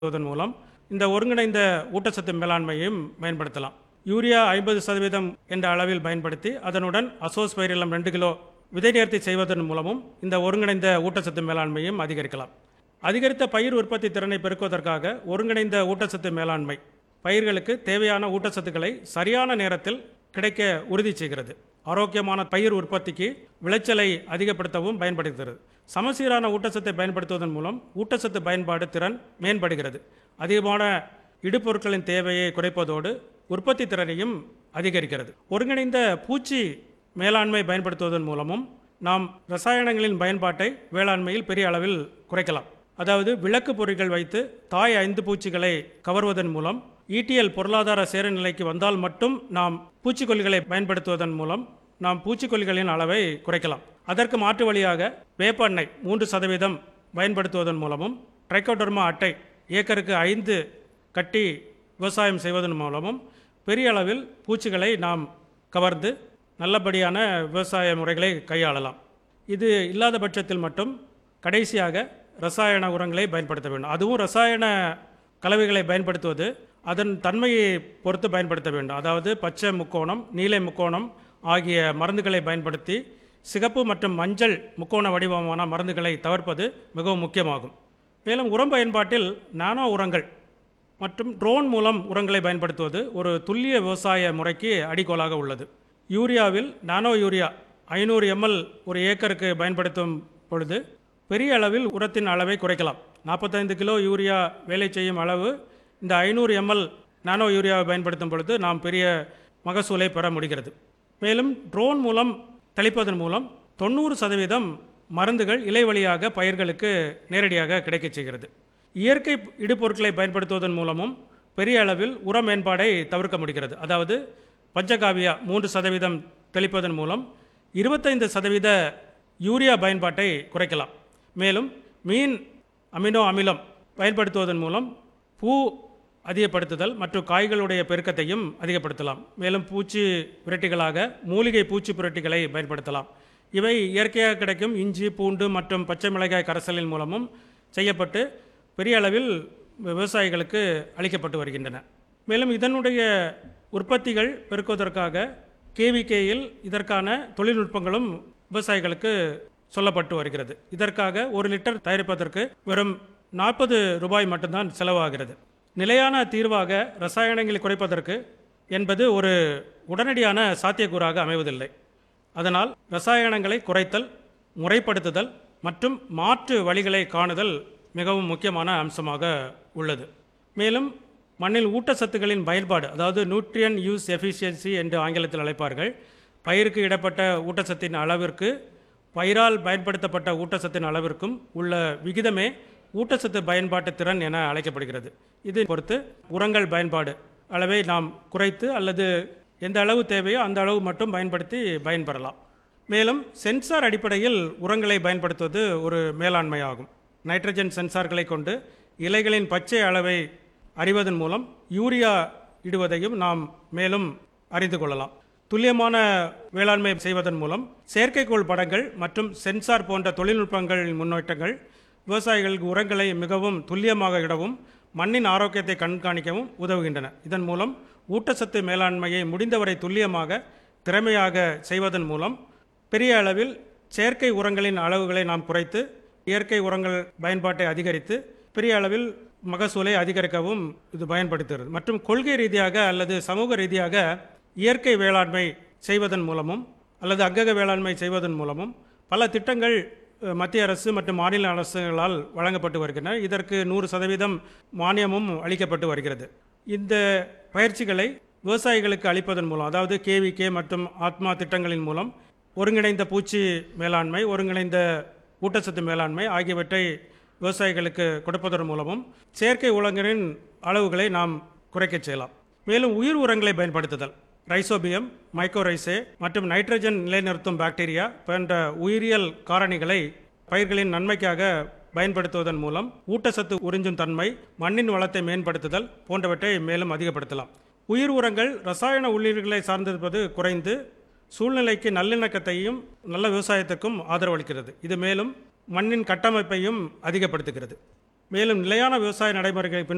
பயன்படுத்துவதன் மூலம் இந்த ஒருங்கிணைந்த ஊட்டச்சத்து மேலாண்மையையும் பயன்படுத்தலாம் யூரியா ஐம்பது சதவீதம் என்ற அளவில் பயன்படுத்தி அதனுடன் அசோஸ்பைரிலம் ரெண்டு கிலோ விதை நேர்த்தி செய்வதன் மூலமும் இந்த ஒருங்கிணைந்த ஊட்டச்சத்து மேலாண்மையும் அதிகரிக்கலாம் அதிகரித்த பயிர் உற்பத்தி திறனை பெருக்குவதற்காக ஒருங்கிணைந்த ஊட்டச்சத்து மேலாண்மை பயிர்களுக்கு தேவையான ஊட்டச்சத்துக்களை சரியான நேரத்தில் கிடைக்க உறுதி செய்கிறது ஆரோக்கியமான பயிர் உற்பத்திக்கு விளைச்சலை அதிகப்படுத்தவும் பயன்படுகிறது சமசீரான ஊட்டச்சத்தை பயன்படுத்துவதன் மூலம் ஊட்டச்சத்து பயன்பாடு திறன் மேம்படுகிறது அதிகமான இடுபொருட்களின் தேவையை குறைப்பதோடு உற்பத்தி திறனையும் அதிகரிக்கிறது ஒருங்கிணைந்த பூச்சி மேலாண்மை பயன்படுத்துவதன் மூலமும் நாம் ரசாயனங்களின் பயன்பாட்டை வேளாண்மையில் பெரிய அளவில் குறைக்கலாம் அதாவது விளக்கு பொறிகள் வைத்து தாய் ஐந்து பூச்சிகளை கவர்வதன் மூலம் ஈட்டியல் பொருளாதார சேரநிலைக்கு வந்தால் மட்டும் நாம் பூச்சிக்கொல்லிகளை பயன்படுத்துவதன் மூலம் நாம் பூச்சிக்கொல்லிகளின் அளவை குறைக்கலாம் அதற்கு மாற்று வழியாக வேப்பெண்ணெய் மூன்று சதவீதம் பயன்படுத்துவதன் மூலமும் ட்ரைக்கோடர்மா அட்டை ஏக்கருக்கு ஐந்து கட்டி விவசாயம் செய்வதன் மூலமும் பெரிய அளவில் பூச்சிகளை நாம் கவர்ந்து நல்லபடியான விவசாய முறைகளை கையாளலாம் இது இல்லாத பட்சத்தில் மட்டும் கடைசியாக ரசாயன உரங்களை பயன்படுத்த வேண்டும் அதுவும் ரசாயன கலவைகளை பயன்படுத்துவது அதன் தன்மையை பொறுத்து பயன்படுத்த வேண்டும் அதாவது பச்சை முக்கோணம் நீலை முக்கோணம் ஆகிய மருந்துகளை பயன்படுத்தி சிகப்பு மற்றும் மஞ்சள் முக்கோண வடிவமான மருந்துகளை தவிர்ப்பது மிகவும் முக்கியமாகும் மேலும் உரம் பயன்பாட்டில் நானோ உரங்கள் மற்றும் ட்ரோன் மூலம் உரங்களை பயன்படுத்துவது ஒரு துல்லிய விவசாய முறைக்கு அடிக்கோலாக உள்ளது யூரியாவில் நானோ யூரியா ஐநூறு எம்எல் ஒரு ஏக்கருக்கு பயன்படுத்தும் பொழுது பெரிய அளவில் உரத்தின் அளவை குறைக்கலாம் நாற்பத்தைந்து கிலோ யூரியா வேலை செய்யும் அளவு இந்த ஐநூறு எம்எல் நானோ யூரியாவை பயன்படுத்தும் பொழுது நாம் பெரிய மகசூலை பெற முடிகிறது மேலும் ட்ரோன் மூலம் தெளிப்பதன் மூலம் தொண்ணூறு சதவீதம் மருந்துகள் இலை வழியாக பயிர்களுக்கு நேரடியாக கிடைக்கச் செய்கிறது இயற்கை இடுபொருட்களை பயன்படுத்துவதன் மூலமும் பெரிய அளவில் உர மேம்பாடை தவிர்க்க முடிகிறது அதாவது பஞ்சகாவியா மூன்று சதவீதம் தெளிப்பதன் மூலம் இருபத்தைந்து சதவீத யூரியா பயன்பாட்டை குறைக்கலாம் மேலும் மீன் அமினோ அமிலம் பயன்படுத்துவதன் மூலம் பூ அதிகப்படுத்துதல் மற்றும் காய்களுடைய பெருக்கத்தையும் அதிகப்படுத்தலாம் மேலும் பூச்சி புரட்டிகளாக மூலிகை பூச்சி புரட்டிகளை பயன்படுத்தலாம் இவை இயற்கையாக கிடைக்கும் இஞ்சி பூண்டு மற்றும் பச்சை மிளகாய் கரைசலின் மூலமும் செய்யப்பட்டு பெரிய அளவில் விவசாயிகளுக்கு அளிக்கப்பட்டு வருகின்றன மேலும் இதனுடைய உற்பத்திகள் பெருக்குவதற்காக கேவிகேயில் இதற்கான தொழில்நுட்பங்களும் விவசாயிகளுக்கு சொல்லப்பட்டு வருகிறது இதற்காக ஒரு லிட்டர் தயாரிப்பதற்கு வெறும் நாற்பது ரூபாய் மட்டும்தான் செலவாகிறது நிலையான தீர்வாக ரசாயனங்களை குறைப்பதற்கு என்பது ஒரு உடனடியான சாத்தியக்கூறாக அமைவதில்லை அதனால் ரசாயனங்களை குறைத்தல் முறைப்படுத்துதல் மற்றும் மாற்று வழிகளை காணுதல் மிகவும் முக்கியமான அம்சமாக உள்ளது மேலும் மண்ணில் ஊட்டச்சத்துக்களின் பயன்பாடு அதாவது நியூட்ரியன் யூஸ் எஃபிஷியன்சி என்று ஆங்கிலத்தில் அழைப்பார்கள் பயிருக்கு இடப்பட்ட ஊட்டச்சத்தின் அளவிற்கு பயிரால் பயன்படுத்தப்பட்ட ஊட்டச்சத்தின் அளவிற்கும் உள்ள விகிதமே ஊட்டச்சத்து பயன்பாட்டு திறன் என அழைக்கப்படுகிறது இது பொறுத்து உரங்கள் பயன்பாடு அளவை நாம் குறைத்து அல்லது எந்த அளவு தேவையோ அந்த அளவு மட்டும் பயன்படுத்தி பயன்பெறலாம் மேலும் சென்சார் அடிப்படையில் உரங்களை பயன்படுத்துவது ஒரு மேலாண்மையாகும் நைட்ரஜன் சென்சார்களை கொண்டு இலைகளின் பச்சை அளவை அறிவதன் மூலம் யூரியா இடுவதையும் நாம் மேலும் அறிந்து கொள்ளலாம் துல்லியமான வேளாண்மை செய்வதன் மூலம் செயற்கைக்கோள் படங்கள் மற்றும் சென்சார் போன்ற தொழில்நுட்பங்களின் முன்னேற்றங்கள் விவசாயிகளுக்கு உரங்களை மிகவும் துல்லியமாக இடவும் மண்ணின் ஆரோக்கியத்தை கண்காணிக்கவும் உதவுகின்றன இதன் மூலம் ஊட்டச்சத்து மேலாண்மையை முடிந்தவரை துல்லியமாக திறமையாக செய்வதன் மூலம் பெரிய அளவில் செயற்கை உரங்களின் அளவுகளை நாம் குறைத்து இயற்கை உரங்கள் பயன்பாட்டை அதிகரித்து பெரிய அளவில் மகசூலை அதிகரிக்கவும் இது பயன்படுத்துகிறது மற்றும் கொள்கை ரீதியாக அல்லது சமூக ரீதியாக இயற்கை வேளாண்மை செய்வதன் மூலமும் அல்லது அங்கக வேளாண்மை செய்வதன் மூலமும் பல திட்டங்கள் மத்திய அரசு மற்றும் மாநில அரசுகளால் வழங்கப்பட்டு வருகின்றன இதற்கு நூறு சதவீதம் மானியமும் அளிக்கப்பட்டு வருகிறது இந்த பயிற்சிகளை விவசாயிகளுக்கு அளிப்பதன் மூலம் அதாவது கேவிகே மற்றும் ஆத்மா திட்டங்களின் மூலம் ஒருங்கிணைந்த பூச்சி மேலாண்மை ஒருங்கிணைந்த ஊட்டச்சத்து மேலாண்மை ஆகியவற்றை விவசாயிகளுக்கு கொடுப்பதன் மூலமும் செயற்கை உலகின் அளவுகளை நாம் குறைக்கச் செய்யலாம் மேலும் உயிர் உரங்களை பயன்படுத்துதல் ரைசோபியம் மைக்ரோரைசே மற்றும் நைட்ரஜன் நிலைநிறுத்தும் பாக்டீரியா போன்ற உயிரியல் காரணிகளை பயிர்களின் நன்மைக்காக பயன்படுத்துவதன் மூலம் ஊட்டச்சத்து உறிஞ்சும் தன்மை மண்ணின் வளத்தை மேம்படுத்துதல் போன்றவற்றை மேலும் அதிகப்படுத்தலாம் உயிர் உரங்கள் ரசாயன உள்ளீடுகளை சார்ந்திருப்பது குறைந்து சூழ்நிலைக்கு நல்லிணக்கத்தையும் நல்ல விவசாயத்துக்கும் ஆதரவளிக்கிறது இது மேலும் மண்ணின் கட்டமைப்பையும் அதிகப்படுத்துகிறது மேலும் நிலையான விவசாய நடைமுறைகளை பின்